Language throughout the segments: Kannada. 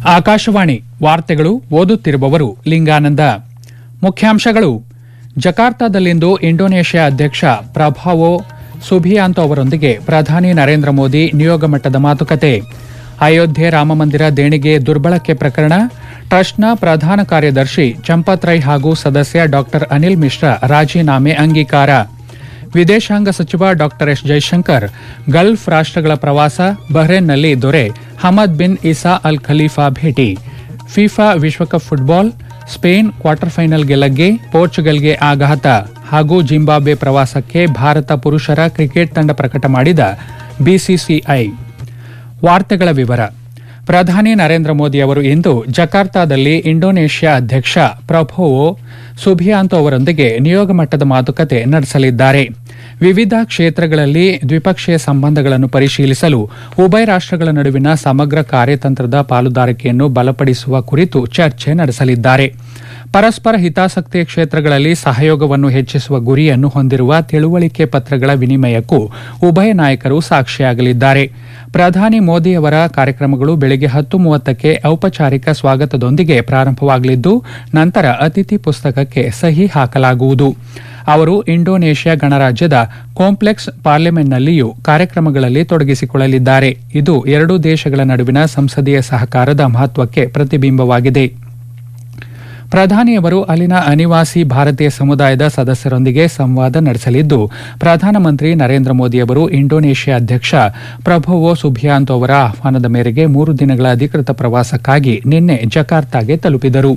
ಆಕಾಶವಾಣಿ ವಾರ್ತೆಗಳು ಓದುತ್ತಿರುವವರು ಲಿಂಗಾನಂದ ಮುಖ್ಯಾಂಶಗಳು ಜಕಾರ್ತಾದಲ್ಲಿಂದು ಇಂಡೋನೇಷ್ಯಾ ಅಧ್ಯಕ್ಷ ಪ್ರಭಾವೋ ಸುಬಿಯಾಂತೋ ಅವರೊಂದಿಗೆ ಪ್ರಧಾನಿ ನರೇಂದ್ರ ಮೋದಿ ನಿಯೋಗ ಮಟ್ಟದ ಮಾತುಕತೆ ಅಯೋಧ್ಯೆ ರಾಮಮಂದಿರ ದೇಣಿಗೆ ದುರ್ಬಳಕೆ ಪ್ರಕರಣ ಟ್ರಸ್ಟ್ನ ಪ್ರಧಾನ ಕಾರ್ಯದರ್ಶಿ ಚಂಪತ್ ರೈ ಹಾಗೂ ಸದಸ್ಯ ಡಾ ಅನಿಲ್ ಮಿಶ್ರಾ ರಾಜೀನಾಮೆ ಅಂಗೀಕಾರ ವಿದೇಶಾಂಗ ಸಚಿವ ಡಾ ಎಸ್ ಜೈಶಂಕರ್ ಗಲ್ಫ್ ರಾಷ್ಟ್ರಗಳ ಪ್ರವಾಸ ಬಹ್ರೇನ್ನಲ್ಲಿ ದೊರೆ Hamad bin Isa Al Khalifa ಭೇಟಿ ಫಿಫಾ ವಿಶ್ವಕಪ್ ಫುಟ್ಬಾಲ್ ಸ್ಪೇನ್ ಕ್ವಾರ್ಟರ್ ಫೈನಲ್ಗೆ ಲಗ್ಗೆ ಪೋರ್ಚುಗಲ್ಗೆ ಆಘಾತ ಹಾಗೂ ಜಿಂಬಾಬ್ವೆ ಪ್ರವಾಸಕ್ಕೆ ಭಾರತ ಪುರುಷರ ಕ್ರಿಕೆಟ್ ತಂಡ ಪ್ರಕಟ ಮಾಡಿದ ಬಿಸಿಸಿಐ ವಾರ್ತೆಗಳ ವಿವರ ಪ್ರಧಾನಿ ನರೇಂದ್ರ ಮೋದಿ ಅವರು ಇಂದು ಜಕಾರ್ತಾದಲ್ಲಿ ಇಂಡೋನೇಷ್ಯಾ ಅಧ್ಯಕ್ಷ ಪ್ರಭೋವೋ ಸುಬಿಯಾಂತೋ ಅವರೊಂದಿಗೆ ನಿಯೋಗ ಮಟ್ಟದ ಮಾತುಕತೆ ನಡೆಸಲಿದ್ದಾರೆ ವಿವಿಧ ಕ್ಷೇತ್ರಗಳಲ್ಲಿ ದ್ವಿಪಕ್ಷೀಯ ಸಂಬಂಧಗಳನ್ನು ಪರಿಶೀಲಿಸಲು ಉಭಯ ರಾಷ್ಟ್ರಗಳ ನಡುವಿನ ಸಮಗ್ರ ಕಾರ್ಯತಂತ್ರದ ಪಾಲುದಾರಿಕೆಯನ್ನು ಬಲಪಡಿಸುವ ಕುರಿತು ಚರ್ಚೆ ನಡೆಸಲಿದ್ದಾರೆ ಪರಸ್ಪರ ಹಿತಾಸಕ್ತಿಯ ಕ್ಷೇತ್ರಗಳಲ್ಲಿ ಸಹಯೋಗವನ್ನು ಹೆಚ್ಚಿಸುವ ಗುರಿಯನ್ನು ಹೊಂದಿರುವ ತಿಳುವಳಿಕೆ ಪತ್ರಗಳ ವಿನಿಮಯಕ್ಕೂ ಉಭಯ ನಾಯಕರು ಸಾಕ್ಷಿಯಾಗಲಿದ್ದಾರೆ ಪ್ರಧಾನಿ ಮೋದಿ ಅವರ ಕಾರ್ಯಕ್ರಮಗಳು ಬೆಳಗ್ಗೆ ಹತ್ತು ಮೂವತ್ತಕ್ಕೆ ಔಪಚಾರಿಕ ಸ್ವಾಗತದೊಂದಿಗೆ ಪ್ರಾರಂಭವಾಗಲಿದ್ದು ನಂತರ ಅತಿಥಿ ಪುಸ್ತಕಕ್ಕೆ ಸಹಿ ಹಾಕಲಾಗುವುದು ಅವರು ಇಂಡೋನೇಷ್ಯಾ ಗಣರಾಜ್ಯದ ಕಾಂಪ್ಲೆಕ್ಸ್ ಪಾರ್ಲಿಮೆಂಟ್ನಲ್ಲಿಯೂ ಕಾರ್ಯಕ್ರಮಗಳಲ್ಲಿ ತೊಡಗಿಸಿಕೊಳ್ಳಲಿದ್ದಾರೆ ಇದು ಎರಡೂ ದೇಶಗಳ ನಡುವಿನ ಸಂಸದೀಯ ಸಹಕಾರದ ಮಹತ್ವಕ್ಕೆ ಪ್ರತಿಬಿಂಬವಾಗಿದೆ ಪ್ರಧಾನಿಯವರು ಅಲ್ಲಿನ ಅನಿವಾಸಿ ಭಾರತೀಯ ಸಮುದಾಯದ ಸದಸ್ಯರೊಂದಿಗೆ ಸಂವಾದ ನಡೆಸಲಿದ್ದು ಪ್ರಧಾನಮಂತ್ರಿ ನರೇಂದ್ರ ಮೋದಿ ಅವರು ಇಂಡೋನೇಷ್ಯಾ ಅಧ್ಯಕ್ಷ ಪ್ರಭೋವೋ ಸುಬಿಯಾಂತೋ ಅವರ ಆಹ್ವಾನದ ಮೇರೆಗೆ ಮೂರು ದಿನಗಳ ಅಧಿಕೃತ ಪ್ರವಾಸಕ್ಕಾಗಿ ನಿನ್ನೆ ಜಕಾರ್ತಾಗೆ ತಲುಪಿದರು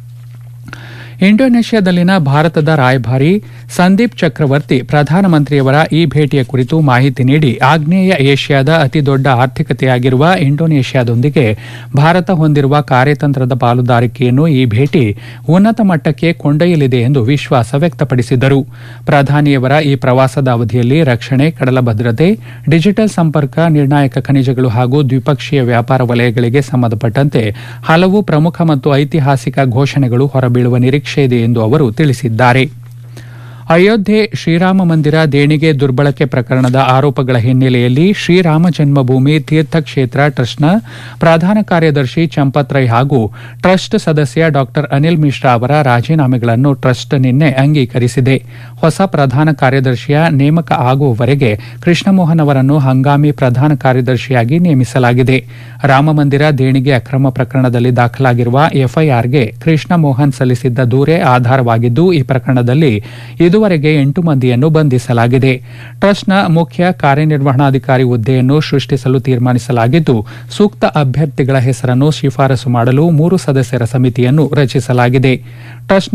ಇಂಡೋನೇಷ್ಯಾದಲ್ಲಿನ ಭಾರತದ ರಾಯಭಾರಿ ಸಂದೀಪ್ ಚಕ್ರವರ್ತಿ ಪ್ರಧಾನಮಂತ್ರಿಯವರ ಈ ಭೇಟಿಯ ಕುರಿತು ಮಾಹಿತಿ ನೀಡಿ ಆಗ್ನೇಯ ಏಷ್ಯಾದ ಅತಿದೊಡ್ಡ ಆರ್ಥಿಕತೆಯಾಗಿರುವ ಇಂಡೋನೇಷ್ಯಾದೊಂದಿಗೆ ಭಾರತ ಹೊಂದಿರುವ ಕಾರ್ಯತಂತ್ರದ ಪಾಲುದಾರಿಕೆಯನ್ನು ಈ ಭೇಟಿ ಉನ್ನತ ಮಟ್ಟಕ್ಕೆ ಕೊಂಡೊಯ್ಯಲಿದೆ ಎಂದು ವಿಶ್ವಾಸ ವ್ಯಕ್ತಪಡಿಸಿದರು ಪ್ರಧಾನಿಯವರ ಈ ಪ್ರವಾಸದ ಅವಧಿಯಲ್ಲಿ ರಕ್ಷಣೆ ಕಡಲ ಭದ್ರತೆ ಡಿಜಿಟಲ್ ಸಂಪರ್ಕ ನಿರ್ಣಾಯಕ ಖನಿಜಗಳು ಹಾಗೂ ದ್ವಿಪಕ್ಷೀಯ ವ್ಯಾಪಾರ ವಲಯಗಳಿಗೆ ಸಂಬಂಧಪಟ್ಟಂತೆ ಹಲವು ಪ್ರಮುಖ ಮತ್ತು ಐತಿಹಾಸಿಕ ಘೋಷಣೆಗಳು ಹೊರಬೀಳುವ ನಿರೀಕ್ಷೆ ಇದೆ ಎಂದು ಅವರು ತಿಳಿಸಿದ್ದಾರೆ ಅಯೋಧ್ಯೆ ಶ್ರೀರಾಮ ಮಂದಿರ ದೇಣಿಗೆ ದುರ್ಬಳಕೆ ಪ್ರಕರಣದ ಆರೋಪಗಳ ಹಿನ್ನೆಲೆಯಲ್ಲಿ ಶ್ರೀರಾಮ ಜನ್ಮಭೂಮಿ ತೀರ್ಥಕ್ಷೇತ್ರ ಟ್ರಸ್ಟ್ನ ಪ್ರಧಾನ ಕಾರ್ಯದರ್ಶಿ ಚಂಪತ್ ರೈ ಹಾಗೂ ಟ್ರಸ್ಟ್ ಸದಸ್ಯ ಡಾ ಅನಿಲ್ ಮಿಶ್ರಾ ಅವರ ರಾಜೀನಾಮೆಗಳನ್ನು ಟ್ರಸ್ಟ್ ನಿನ್ನೆ ಅಂಗೀಕರಿಸಿದೆ ಹೊಸ ಪ್ರಧಾನ ಕಾರ್ಯದರ್ಶಿಯ ನೇಮಕ ಆಗುವವರೆಗೆ ಕೃಷ್ಣಮೋಹನ್ ಅವರನ್ನು ಹಂಗಾಮಿ ಪ್ರಧಾನ ಕಾರ್ಯದರ್ಶಿಯಾಗಿ ನೇಮಿಸಲಾಗಿದೆ ರಾಮಮಂದಿರ ದೇಣಿಗೆ ಅಕ್ರಮ ಪ್ರಕರಣದಲ್ಲಿ ದಾಖಲಾಗಿರುವ ಎಫ್ಐಆರ್ಗೆ ಕೃಷ್ಣ ಮೋಹನ್ ಸಲ್ಲಿಸಿದ್ದ ದೂರೇ ಆಧಾರವಾಗಿದ್ದು ಈ ಪ್ರಕರಣದಲ್ಲಿ ಇದುವರೆಗೆ ಎಂಟು ಮಂದಿಯನ್ನು ಬಂಧಿಸಲಾಗಿದೆ ಟ್ರಸ್ಟ್ನ ಮುಖ್ಯ ಕಾರ್ಯನಿರ್ವಹಣಾಧಿಕಾರಿ ಹುದ್ದೆಯನ್ನು ಸೃಷ್ಟಿಸಲು ತೀರ್ಮಾನಿಸಲಾಗಿದ್ದು ಸೂಕ್ತ ಅಭ್ಯರ್ಥಿಗಳ ಹೆಸರನ್ನು ಶಿಫಾರಸು ಮಾಡಲು ಮೂರು ಸದಸ್ಯರ ಸಮಿತಿಯನ್ನು ರಚಿಸಲಾಗಿದೆ ಟ್ರಸ್ಟ್